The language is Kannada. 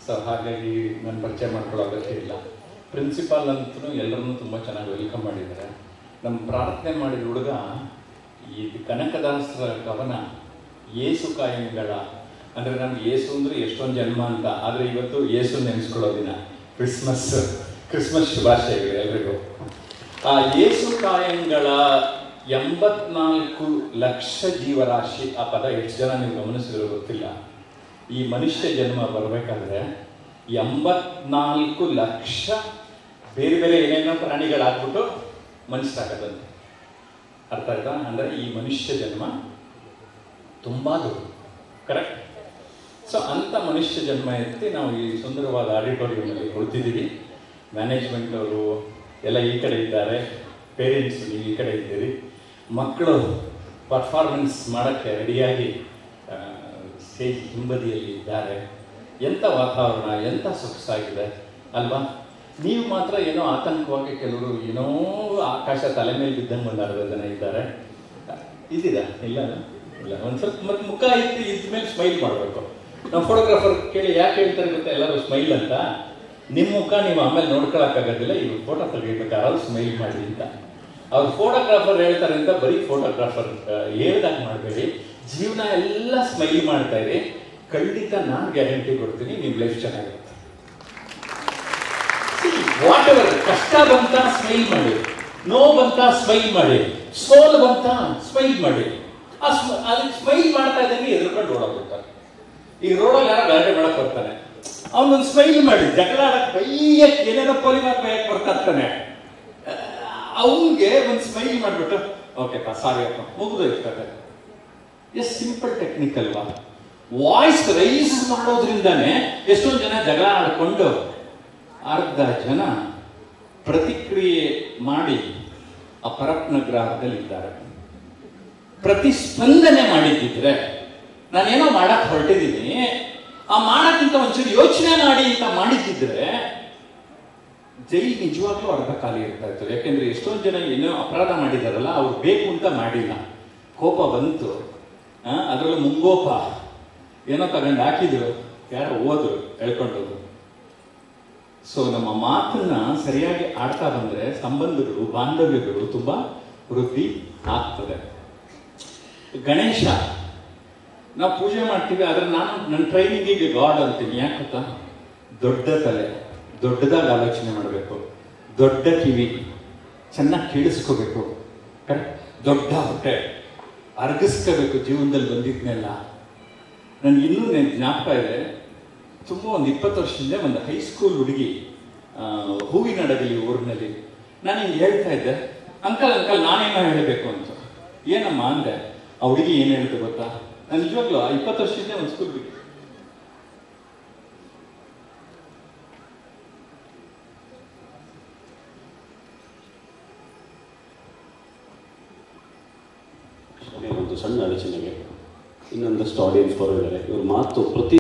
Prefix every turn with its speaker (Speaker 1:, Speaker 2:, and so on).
Speaker 1: ಸೊ ಹಾಗಾಗಿ ನಾನು ಪರಿಚಯ ಮಾಡ್ಕೊಳ್ಳೋ ಅಗತ್ಯ ಇಲ್ಲ ಪ್ರಿನ್ಸಿಪಾಲ್ ಅಂತೂ ಎಲ್ಲರನ್ನೂ ತುಂಬ ಚೆನ್ನಾಗಿ ವೆಲ್ಕಮ್ ಮಾಡಿದ್ದಾರೆ ನಮ್ಮ ಪ್ರಾರ್ಥನೆ ಮಾಡಿದ ಹುಡುಗ ಈ ಕನಕದಾಸರ ಕವನ ಏಸು ಕಾಯಂಗಳ ಅಂದರೆ ನಮ್ಗೆ ಏಸು ಅಂದರೆ ಎಷ್ಟೊಂದು ಜನ್ಮ ಅಂತ ಆದರೆ ಇವತ್ತು ಏಸು ನೆನೆಸ್ಕೊಳ್ಳೋ ದಿನ ಕ್ರಿಸ್ಮಸ್ ಕ್ರಿಸ್ಮಸ್ ಶುಭಾಶಯಗಳು ಎಲ್ರಿಗೂ ಆ ಏಸು ಕಾಯಂಗಳ ಎಂಬತ್ನಾಲ್ಕು ಲಕ್ಷ ಜೀವರಾಶಿ ಆ ಪದ ಎಷ್ಟು ಜನ ನೀವು ಗಮನಿಸಿದ್ರು ಗೊತ್ತಿಲ್ಲ ಈ ಮನುಷ್ಯ ಜನ್ಮ ಬರಬೇಕಾದ್ರೆ ಎಂಬತ್ನಾಲ್ಕು ಲಕ್ಷ ಬೇರೆ ಬೇರೆ ಏನೇನೋ ಪ್ರಾಣಿಗಳಾಗ್ಬಿಟ್ಟು ಮನುಷ್ಯರಾಗದಂತೆ ಅರ್ಥ ಆಯ್ತಾ ಅಂದರೆ ಈ ಮನುಷ್ಯ ಜನ್ಮ ತುಂಬ ದೊಡ್ಡ ಕರೆಕ್ಟ್ ಸೊ ಅಂಥ ಮನುಷ್ಯ ಜನ್ಮ ಎತ್ತಿ ನಾವು ಈ ಸುಂದರವಾದ ಆಡಿಟೋರಿಯಂನಲ್ಲಿ ಕುಳಿತಿದ್ದೀವಿ ಮ್ಯಾನೇಜ್ಮೆಂಟ್ ಅವರು ಎಲ್ಲ ಈ ಕಡೆ ಇದ್ದಾರೆ ಪೇರೆಂಟ್ಸ್ ನೀವು ಈ ಕಡೆ ಇದ್ದೀರಿ ಮಕ್ಕಳು ಪರ್ಫಾರ್ಮೆನ್ಸ್ ಮಾಡೋಕ್ಕೆ ರೆಡಿಯಾಗಿ ಸ್ಟೇಜ್ ಹಿಂಬದಿಯಲ್ಲಿ ಇದ್ದಾರೆ ಎಂಥ ವಾತಾವರಣ ಎಂಥ ಸೊಗಸಾಗಿದೆ ಅಲ್ವಾ ನೀವು ಮಾತ್ರ ಏನೋ ಆತಂಕವಾಗಿ ಕೆಲವರು ಏನೋ ಆಕಾಶ ತಲೆ ಮೇಲೆ ಬಿದ್ದಂಗೆ ಒಂದು ಅರ್ಧ ಜನ ಇದ್ದಾರೆ ಇದ್ದೀರಾ ಇಲ್ಲ ಇಲ್ಲ ಒಂದು ಸ್ವಲ್ಪ ಮತ್ತೆ ಮುಖ ಇತ್ತು ಇದ್ದ ಮೇಲೆ ಸ್ಮೈಲ್ ಮಾಡಬೇಕು ನಾವು ಫೋಟೋಗ್ರಾಫರ್ ಕೇಳಿ ಯಾಕೆ ಹೇಳ್ತಾರೆ ಗೊತ್ತಾ ಎಲ್ಲರೂ ಸ್ಮೈಲ್ ಅಂತ ನಿಮ್ಮ ಮುಖ ನೀವು ಆಮೇಲೆ ನೋಡ್ಕೊಳಕ್ಕಾಗೋದಿಲ್ಲ ಇವ್ರು ಫೋಟೋ ತೆಗಿಬೇಕಾದ್ರೆ ಸ್ಮೈಲ್ ಮಾಡಿ ಅಂತ ಅವ್ರು ಫೋಟೋಗ್ರಾಫರ್ ಹೇಳ್ತಾರೆ ಅಂತ ಬರೀ ಫೋಟೋಗ್ರಾಫರ್ ಹೇಳ್ದಾಗ ಮಾಡಬೇಡಿ ಜೀವನ ಎಲ್ಲ ಸ್ಮೈಲ್ ಮಾಡ್ತಾ ಇರಿ ಖಂಡಿತ ನಾನು ಗ್ಯಾರಂಟಿ ಕೊಡ್ತೀನಿ ನಿಮ್ಮ ಲೈಫ್ ಚೆನ್ನಾಗಿರುತ್ತೆ ವಾಟ್ ಎವರ್ ಕಷ್ಟ ಬಂತ ಸ್ಮೈಲ್ ಮಾಡಿ ನೋ ಬಂತ ಸ್ಮೈಲ್ ಮಾಡಿ ಸೋಲ್ ಬಂತ ಸ್ಮೈಲ್ ಮಾಡಿ ಆ ಸ್ಮ- ಅದಕ್ಕೆ ಸ್ಮೈಲ್ ಮಾಡ್ತಾ ಇದ್ದಂಗೆ ಎದುರ್ಕೊಂಡು ಓಡೋಗ್ಬಿಡ್ತಾರೆ ಈಗ ರೋಡಲ್ಲಿ ಯಾರೋ ಗಲಾಟೆ ಮಾಡಕ್ ಬರ್ತಾನೆ ಅವನೊಂದು ಸ್ಮೈಲ್ ಮಾಡಿ ಜಗಳ ಆಡಕ್ ಬೈಯಕ್ ಏನೇನೋ ಪೋಲಿ ಮಾತು ಬೈಯಕ್ ಬರ್ತಾ ಇರ್ತಾನೆ ಅವನಿಗೆ ಒಂದು ಸ್ಮೈಲ್ ಮಾಡ್ಬಿಟ್ಟು ಓಕೆ ಪಾ ಸಾರಿ ಅಪ್ಪ ಮುಗಿದೋಯ್ತು ಕತೆ ಎಷ್ಟು ಸಿಂಪಲ್ ಟೆಕ್ನಿಕ್ ಅಲ್ವಾ ವಾಯ್ಸ್ ರೈಸ್ ಮಾಡೋದ್ರಿಂದಾನೆ ಎಷ್ಟೊಂದು ಜನ ಜಗಳ ಆಡ್ಕೊಂಡು ಅರ್ಧ ಜನ ಪ್ರತಿಕ್ರಿಯೆ ಮಾಡಿ ಆ ಪರಪ್ನ ಗ್ರಹದಲ್ಲಿದ್ದಾರೆ ಪ್ರತಿಸ್ಪಂದನೆ ಮಾಡಿದ್ದಿದ್ರೆ ನಾನೇನೋ ಮಾಡಕ್ ಹೊರಟಿದ್ದೀನಿ ಆ ಮಾಡಕ್ಕಿಂತ ಒಂಚೂರು ಯೋಚನೆ ಮಾಡಿ ಅಂತ ಮಾಡಿದ್ದಿದ್ರೆ ಜೈಲ್ ನಿಜವಾಗ್ಲೂ ಅರ್ಧ ಖಾಲಿ ಇರ್ತಾ ಇತ್ತು ಯಾಕೆಂದ್ರೆ ಎಷ್ಟೊಂದು ಜನ ಏನೋ ಅಪರಾಧ ಮಾಡಿದಾರಲ್ಲ ಅವ್ರು ಬೇಕು ಅಂತ ಮಾಡಿಲ್ಲ ಕೋಪ ಬಂತು ಆ, ಅದ್ರಲ್ಲೂ ಮುಂಗೋಪ ಏನೋ ತಗೊಂಡು ಹಾಕಿದ್ರು ಯಾರೋ ಹೋದ್ರು ಎಳ್ಕೊಂಡೋದ್ರು ಸೊ ನಮ್ಮ ಮಾತನ್ನ ಸರಿಯಾಗಿ ಆಡ್ತಾ ಬಂದ್ರೆ ಸಂಬಂಧಗಳು ಬಾಂಧವ್ಯಗಳು ತುಂಬಾ ವೃದ್ಧಿ ಆಗ್ತದೆ ಗಣೇಶ ನಾವು ಪೂಜೆ ಮಾಡ್ತೀವಿ ಆದ್ರೆ ನಾನು ನನ್ನ ಟ್ರೈನಿಂಗಿಗೆ ಗಾಡ್ ಅಂತೀನಿ ಯಾಕೆ ಗೊತ್ತಾ ದೊಡ್ಡ ತಲೆ ದೊಡ್ಡದಾಗಿ ಆಲೋಚನೆ ಮಾಡಬೇಕು ದೊಡ್ಡ ಕಿವಿ ಚೆನ್ನಾಗಿ ಕೇಳಿಸ್ಕೋಬೇಕು ಕರೆಕ್ಟ್ ದೊಡ್ಡ ಹೊಟ್ಟೆ ಅರ್ಗಿಸ್ಕೋಬೇಕು ಜೀವನದಲ್ಲಿ ಬಂದಿದ್ನೆಲ್ಲ ನನ್ಗೆ ಇನ್ನೂ ನೆನ್ ಜ್ಞಾಪಕ ಇದೆ ತುಂಬ ಒಂದು ಇಪ್ಪತ್ತು ವರ್ಷದಿಂದ ಒಂದು ಹೈಸ್ಕೂಲ್ ಹುಡುಗಿ ಆ, ಹೂವಿನ ಅಡಗಲಿ ಊರಿನಲ್ಲಿ ನಾನು ಹಿಂಗೆ ಹೇಳ್ತಾ ಇದ್ದೆ ಅಂಕಲ್ ಅಂಕಲ್ ನಾನೇನೋ ಹೇಳಬೇಕು ಅಂತ ಏನಮ್ಮ ಅಂದೆ ಆ ಹುಡುಗಿ ಏನು ಹೇಳ್ತು ಗೊತ್ತಾ ನಾನು ನಿಜವಾಗ್ಲೂ ಆ ಇಪ್ಪತ್ತು ವರ್ಷದಿಂದ ಒಂದು ಸ್ಕೂಲ್ ಹುಡುಗಿ
Speaker 2: ಒಂದು ಸಣ್ಣ ಅಡಚಣೆಗೆ ಇನ್ನೊಂದಷ್ಟು ಆಡಿಯನ್ಸ್ ಬರೋದಿದ್ದಾರೆ ಇವ್ರ ಮಾತು ಪ್ರತಿ